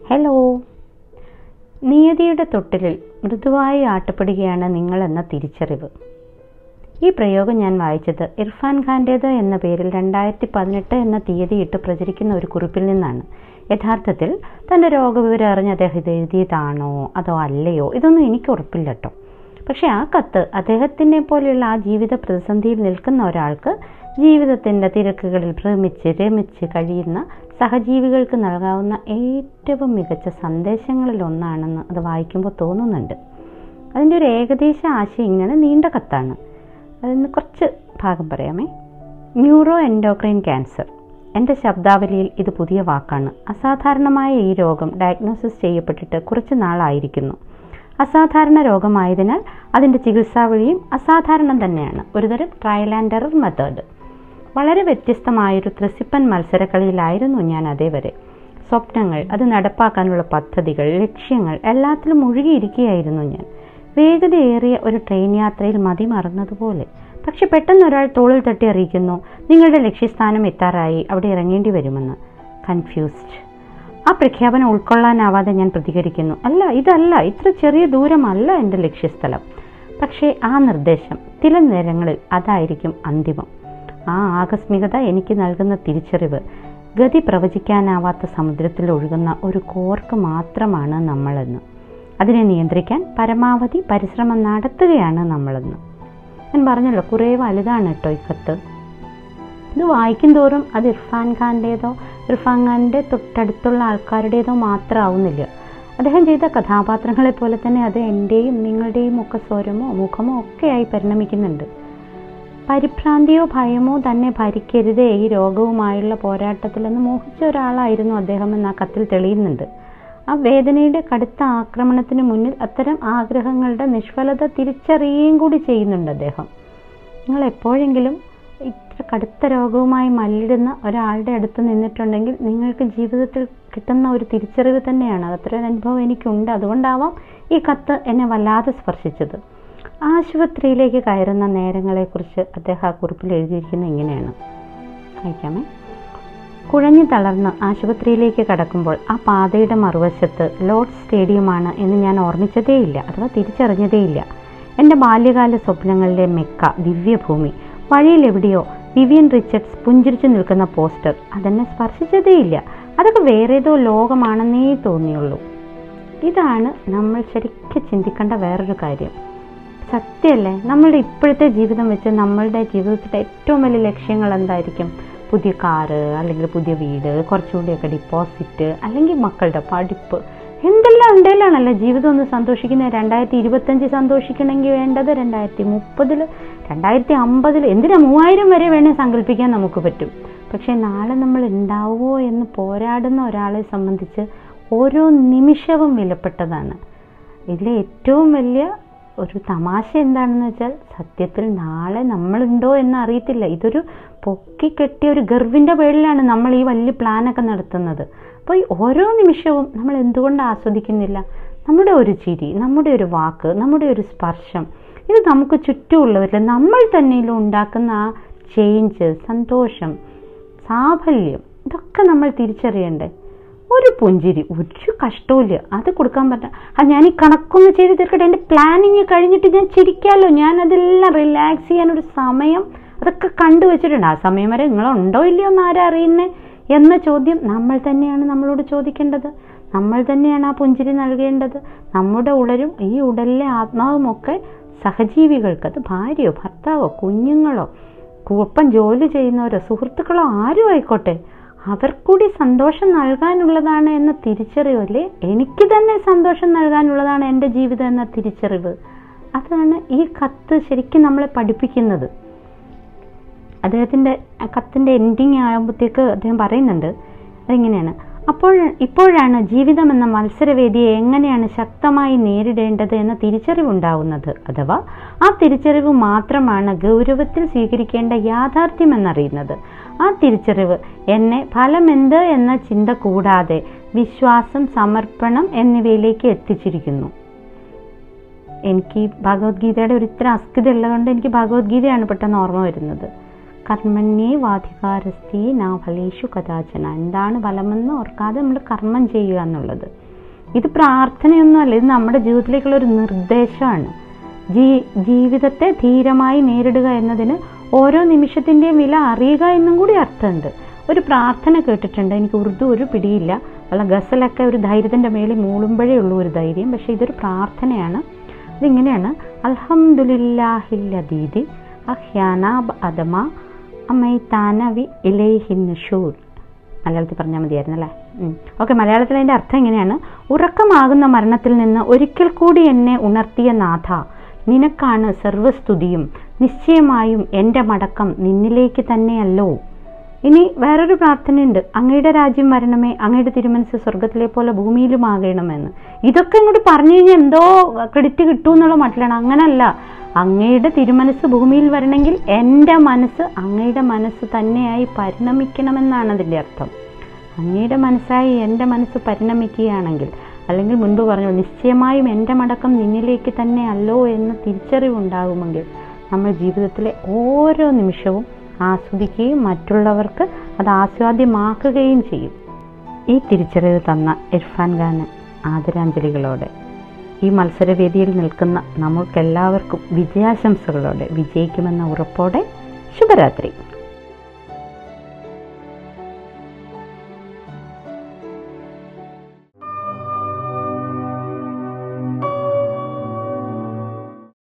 hello നിയതിയുടെ തൊട്ടിലിൽ മൃദുവായി ആട്ടപ്പെടുകയാണ് നിങ്ങളെന്ന തിരിച്ചറിവ് ഈ പ്രയോഗം ഞാൻ വായിച്ചത് ഇർഫാൻ ഖാൻ്റേത് എന്ന പേരിൽ രണ്ടായിരത്തി പതിനെട്ട് എന്ന തീയതിയിട്ട് പ്രചരിക്കുന്ന ഒരു കുറിപ്പിൽ നിന്നാണ് യഥാർത്ഥത്തിൽ തൻ്റെ രോഗവിവരം അറിഞ്ഞ് അദ്ദേഹം ഇത് എഴുതിയതാണോ അതോ അല്ലയോ ഇതൊന്നും എനിക്ക് ഉറപ്പില്ല കേട്ടോ പക്ഷേ ആ കത്ത് അദ്ദേഹത്തിനെ പോലെയുള്ള ആ ജീവിത പ്രതിസന്ധിയിൽ നിൽക്കുന്ന ഒരാൾക്ക് ജീവിതത്തിൻ്റെ തിരക്കുകളിൽ ഭ്രമിച്ച് രമിച്ച് കഴിയുന്ന സഹജീവികൾക്ക് നൽകാവുന്ന ഏറ്റവും മികച്ച സന്ദേശങ്ങളിൽ ഒന്നാണെന്ന് അത് വായിക്കുമ്പോൾ തോന്നുന്നുണ്ട് അതിൻ്റെ ഒരു ഏകദേശ ആശയം ഇങ്ങനെ നീണ്ട കത്താണ് അതിന് കുറച്ച് ഭാഗം പറയാമേ ന്യൂറോ എൻഡോക്രൈൻ ക്യാൻസർ എൻ്റെ ശബ്ദാവലിയിൽ ഇത് പുതിയ വാക്കാണ് അസാധാരണമായ ഈ രോഗം ഡയഗ്നോസിസ് ചെയ്യപ്പെട്ടിട്ട് കുറച്ച് നാളായിരിക്കുന്നു അസാധാരണ രോഗമായതിനാൽ അതിൻ്റെ ചികിത്സാ വഴിയും അസാധാരണം തന്നെയാണ് ഒരുതരം ട്രയൽ ആൻഡ് എറർ മെത്തേഡ് വളരെ വ്യത്യസ്തമായൊരു ത്രിസിപ്പൻ മത്സരക്കളിയിലായിരുന്നു ഞാൻ അതേവരെ സ്വപ്നങ്ങൾ അത് നടപ്പാക്കാനുള്ള പദ്ധതികൾ ലക്ഷ്യങ്ങൾ എല്ലാത്തിലും മുഴുകിയിരിക്കുകയായിരുന്നു ഞാൻ വേഗതയേറിയ ഒരു ട്രെയിൻ യാത്രയിൽ മതി മറന്നതുപോലെ പക്ഷെ പെട്ടെന്ന് ഒരാൾ തോളിൽ തട്ടി അറിയിക്കുന്നു നിങ്ങളുടെ ലക്ഷ്യസ്ഥാനം എത്താറായി അവിടെ ഇറങ്ങേണ്ടി വരുമെന്ന് കൺഫ്യൂസ്ഡ് ആ പ്രഖ്യാപനം ഉൾക്കൊള്ളാനാവാതെ ഞാൻ പ്രതികരിക്കുന്നു അല്ല ഇതല്ല ഇത്ര ചെറിയ ദൂരമല്ല എൻ്റെ ലക്ഷ്യസ്ഥലം പക്ഷേ ആ നിർദ്ദേശം ചില നേരങ്ങളിൽ അതായിരിക്കും അന്തിമം ആ ആകസ്മികത എനിക്ക് നൽകുന്ന തിരിച്ചറിവ് ഗതി പ്രവചിക്കാനാവാത്ത സമുദ്രത്തിൽ ഒഴുകുന്ന ഒരു കോർക്ക് മാത്രമാണ് നമ്മളെന്ന് അതിനെ നിയന്ത്രിക്കാൻ പരമാവധി പരിശ്രമം നടത്തുകയാണ് നമ്മളെന്ന് ഞാൻ പറഞ്ഞല്ലോ കുറേ വലുതാണ് കേട്ടോ ഈ കത്ത് ഇത് വായിക്കും തോറും അത് ഇർഫാൻ ഖാൻ്റേതോ ഇർഫാൻ ഖാൻ്റെ തൊട്ടടുത്തുള്ള ആൾക്കാരുടേതോ മാത്രമാവുന്നില്ല അദ്ദേഹം ചെയ്ത കഥാപാത്രങ്ങളെ പോലെ തന്നെ അത് എൻ്റെയും നിങ്ങളുടെയും ഒക്കെ സ്വരമോ മുഖമോ ഒക്കെയായി പരിണമിക്കുന്നുണ്ട് പരിഭ്രാന്തിയോ ഭയമോ തന്നെ ഭരിക്കരുതേ ഈ രോഗവുമായുള്ള പോരാട്ടത്തിലെന്ന് മോഹിച്ച ഒരാളായിരുന്നു അദ്ദേഹം എന്ന ആ കത്തിൽ തെളിയുന്നുണ്ട് ആ വേദനയുടെ കടുത്ത ആക്രമണത്തിന് മുന്നിൽ അത്തരം ആഗ്രഹങ്ങളുടെ നിഷ്ഫലത തിരിച്ചറിയുകയും കൂടി ചെയ്യുന്നുണ്ട് അദ്ദേഹം നിങ്ങൾ എപ്പോഴെങ്കിലും ഇത്ര കടുത്ത രോഗവുമായി മല്ലിടുന്ന ഒരാളുടെ അടുത്ത് നിന്നിട്ടുണ്ടെങ്കിൽ നിങ്ങൾക്ക് ജീവിതത്തിൽ കിട്ടുന്ന ഒരു തിരിച്ചറിവ് തന്നെയാണ് അത്ര ഒരു അനുഭവം എനിക്കുണ്ട് അതുകൊണ്ടാവാം ഈ കത്ത് എന്നെ വല്ലാതെ സ്പർശിച്ചത് ആശുപത്രിയിലേക്ക് കയറുന്ന നേരങ്ങളെക്കുറിച്ച് അദ്ദേഹം ആ കുറിപ്പിൽ എഴുതിയിരിക്കുന്നത് ഇങ്ങനെയാണ് വായിക്കാമേ കുഴഞ്ഞു തളർന്ന് ആശുപത്രിയിലേക്ക് കടക്കുമ്പോൾ ആ പാതയുടെ മറുവശത്ത് ലോർഡ് സ്റ്റേഡിയമാണ് എന്ന് ഞാൻ ഓർമ്മിച്ചതേയില്ല അഥവാ തിരിച്ചറിഞ്ഞതേയില്ല എൻ്റെ ബാല്യകാല സ്വപ്നങ്ങളിലെ മെക്ക ദിവ്യഭൂമി വഴിയിൽ എവിടെയോ വിവിയൻ റിച്ചർഡ്സ് പുഞ്ചിരിച്ചു നിൽക്കുന്ന പോസ്റ്റർ അതെന്നെ സ്പർശിച്ചതേയില്ല അതൊക്കെ വേറേതോ ലോകമാണെന്നേ തോന്നിയുള്ളൂ ഇതാണ് നമ്മൾ ശരിക്കും ചിന്തിക്കേണ്ട വേറൊരു കാര്യം സത്യമല്ലേ നമ്മളുടെ ഇപ്പോഴത്തെ ജീവിതം വെച്ച് നമ്മളുടെ ജീവിതത്തിലെ ഏറ്റവും വലിയ ലക്ഷ്യങ്ങൾ എന്തായിരിക്കും പുതിയ കാറ് അല്ലെങ്കിൽ പുതിയ വീട് കുറച്ചുകൂടിയൊക്കെ ഡിപ്പോസിറ്റ് അല്ലെങ്കിൽ മക്കളുടെ പഠിപ്പ് എന്തെല്ലാം ഉണ്ടെങ്കിലാണല്ലോ ജീവിതം ഒന്ന് സന്തോഷിക്കുന്നത് രണ്ടായിരത്തി ഇരുപത്തഞ്ച് സന്തോഷിക്കണമെങ്കിൽ വേണ്ടത് രണ്ടായിരത്തി മുപ്പതിൽ രണ്ടായിരത്തി അമ്പതിൽ എന്തിനാ മൂവായിരം വരെ വേണേൽ സങ്കല്പിക്കാൻ നമുക്ക് പറ്റും പക്ഷേ നാളെ നമ്മൾ ഉണ്ടാവുമോ എന്ന് പോരാടുന്ന ഒരാളെ സംബന്ധിച്ച് ഓരോ നിമിഷവും വിലപ്പെട്ടതാണ് ഇതിലെ ഏറ്റവും വലിയ ഒരു തമാശ എന്താണെന്ന് വെച്ചാൽ സത്യത്തിൽ നാളെ നമ്മളുണ്ടോ എന്ന് അറിയത്തില്ല ഇതൊരു പൊക്കിക്കെട്ടിയ ഒരു ഗർവിൻ്റെ പേരിലാണ് നമ്മൾ ഈ വലിയ പ്ലാനൊക്കെ നടത്തുന്നത് അപ്പോൾ ഈ ഓരോ നിമിഷവും നമ്മൾ എന്തുകൊണ്ട് ആസ്വദിക്കുന്നില്ല നമ്മുടെ ഒരു ചിരി നമ്മുടെ ഒരു വാക്ക് നമ്മുടെ ഒരു സ്പർശം ഇത് നമുക്ക് ചുറ്റുമുള്ളവരിൽ നമ്മൾ തന്നെയിലും ഉണ്ടാക്കുന്ന ആ ചേഞ്ച് സന്തോഷം സാഫല്യം ഇതൊക്കെ നമ്മൾ തിരിച്ചറിയണ്ടേ ഒരു പുഞ്ചിരി ഒരു കഷ്ടവുമില്ല അത് കൊടുക്കാൻ പറ്റാം ആ ഞാൻ ഈ കണക്കൊന്ന് ചെയ്ത് തീർക്കട്ടെ എൻ്റെ പ്ലാനിങ് കഴിഞ്ഞിട്ട് ഞാൻ ചിരിക്കാമല്ലോ ഞാൻ അതെല്ലാം റിലാക്സ് ചെയ്യാൻ ഒരു സമയം അതൊക്കെ കണ്ടു വെച്ചിട്ടുണ്ട് ആ സമയം വരെ നിങ്ങളുണ്ടോ ഇല്ലയോ എന്ന് ആരാ അറിയുന്നേ എന്ന ചോദ്യം നമ്മൾ തന്നെയാണ് നമ്മളോട് ചോദിക്കേണ്ടത് നമ്മൾ തന്നെയാണ് ആ പുഞ്ചിരി നൽകേണ്ടത് നമ്മുടെ ഉടലും ഈ ഉടലിലെ ആത്മാവുമൊക്കെ സഹജീവികൾക്ക് അത് ഭാര്യയോ ഭർത്താവോ കുഞ്ഞുങ്ങളോ ഒപ്പം ജോലി ചെയ്യുന്നവരോ സുഹൃത്തുക്കളോ ആരും ആയിക്കോട്ടെ അവർക്കൂടി സന്തോഷം നൽകാനുള്ളതാണ് എന്ന തിരിച്ചറിവല്ലേ എനിക്ക് തന്നെ സന്തോഷം നൽകാനുള്ളതാണ് എൻ്റെ ജീവിതം എന്ന തിരിച്ചറിവ് അതാണ് ഈ കത്ത് ശരിക്കും നമ്മളെ പഠിപ്പിക്കുന്നത് അദ്ദേഹത്തിൻ്റെ കത്തിൻ്റെ എൻഡിങ് ആകുമ്പോഴത്തേക്ക് അദ്ദേഹം പറയുന്നുണ്ട് അതിങ്ങനെയാണ് അപ്പോൾ ഇപ്പോഴാണ് ജീവിതം എന്ന മത്സരവേദിയെ എങ്ങനെയാണ് ശക്തമായി നേരിടേണ്ടത് എന്ന തിരിച്ചറിവുണ്ടാവുന്നത് അഥവാ ആ തിരിച്ചറിവ് മാത്രമാണ് ഗൗരവത്തിൽ സ്വീകരിക്കേണ്ട യാഥാർത്ഥ്യം എന്നറിയുന്നത് ആ തിരിച്ചറിവ് എന്നെ ഫലമെന്ത് എന്ന ചിന്ത കൂടാതെ വിശ്വാസം സമർപ്പണം എന്നിവയിലേക്ക് എത്തിച്ചിരിക്കുന്നു എനിക്ക് ഭഗവത്ഗീതയുടെ ഒരു ഇത്ര അസ്കിത ഉള്ളതുകൊണ്ട് എനിക്ക് ഭഗവത്ഗീതയാണ് പെട്ടെന്ന് ഓർമ്മ വരുന്നത് കർമ്മണ്യേ വാധികാരസ്ഥി നാ ഫലേഷു കഥാചന എന്താണ് ഫലമെന്ന് ഓർക്കാതെ നമ്മൾ കർമ്മം ചെയ്യുക എന്നുള്ളത് ഇത് പ്രാർത്ഥനയൊന്നുമല്ല ഇത് നമ്മുടെ ജീവിതത്തിലേക്കുള്ള ഒരു നിർദ്ദേശമാണ് ജീ ജീവിതത്തെ ധീരമായി നേരിടുക എന്നതിന് ഓരോ നിമിഷത്തിൻ്റെയും വില അറിയുക എന്നും കൂടി അർത്ഥമുണ്ട് ഒരു പ്രാർത്ഥന കേട്ടിട്ടുണ്ട് എനിക്ക് ഉറുദു ഒരു പിടിയില്ല അല്ല ഗസലൊക്കെ ഒരു ധൈര്യത്തിൻ്റെ മേളിൽ മൂളുമ്പോഴേ ഉള്ളൂ ഒരു ധൈര്യം പക്ഷേ ഇതൊരു പ്രാർത്ഥനയാണ് ഇതിങ്ങനെയാണ് അൽഹംദുലില്ലാഹില്ലദീദി അഹ്യാനാബ് അദമ അമൈത്താനവി ഇലൈഹിന്നുഷൂർ മലയാളത്തിൽ പറഞ്ഞാൽ മതിയായിരുന്നു അല്ലേ ഓക്കെ മലയാളത്തിൽ അതിൻ്റെ അർത്ഥം എങ്ങനെയാണ് ഉറക്കമാകുന്ന മരണത്തിൽ നിന്ന് ഒരിക്കൽ കൂടി എന്നെ ഉണർത്തിയ നാഥ നിനക്കാണ് സർവസ്തുതിയും നിശ്ചയമായും എൻ്റെ മടക്കം നിന്നിലേക്ക് തന്നെയല്ലോ ഇനി വേറൊരു പ്രാർത്ഥനയുണ്ട് അങ്ങയുടെ രാജ്യം വരണമേ അങ്ങയുടെ തിരുമനസ് സ്വർഗത്തിലെ പോലെ ഭൂമിയിലുമാകണമെന്ന് ഇതൊക്കെ ഇങ്ങോട്ട് പറഞ്ഞു കഴിഞ്ഞാൽ എന്തോ ക്രെഡിറ്റ് കിട്ടും എന്നുള്ള മട്ടിലാണ് അങ്ങനല്ല അങ്ങയുടെ തിരുമനസ് ഭൂമിയിൽ വരണമെങ്കിൽ എൻ്റെ മനസ്സ് അങ്ങയുടെ മനസ്സ് തന്നെയായി പരിണമിക്കണമെന്നാണ് അതിൻ്റെ അർത്ഥം അങ്ങയുടെ മനസ്സായി എൻ്റെ മനസ്സ് പരിണമിക്കുകയാണെങ്കിൽ അല്ലെങ്കിൽ മുൻപ് പറഞ്ഞു നിശ്ചയമായും എൻ്റെ മടക്കം നിന്നിലേക്ക് തന്നെ അല്ലോ എന്ന തിരിച്ചറിവുണ്ടാകുമെങ്കിൽ നമ്മൾ ജീവിതത്തിലെ ഓരോ നിമിഷവും ആസ്വദിക്കുകയും മറ്റുള്ളവർക്ക് അത് ആസ്വാദ്യമാക്കുകയും ചെയ്യും ഈ തിരിച്ചറിവ് തന്ന ഇർഫാൻ ഖാന് ആദരാഞ്ജലികളോടെ ഈ മത്സരവേദിയിൽ നിൽക്കുന്ന നമുക്കെല്ലാവർക്കും വിജയാശംസകളോടെ വിജയിക്കുമെന്ന ഉറപ്പോടെ ശുഭരാത്രി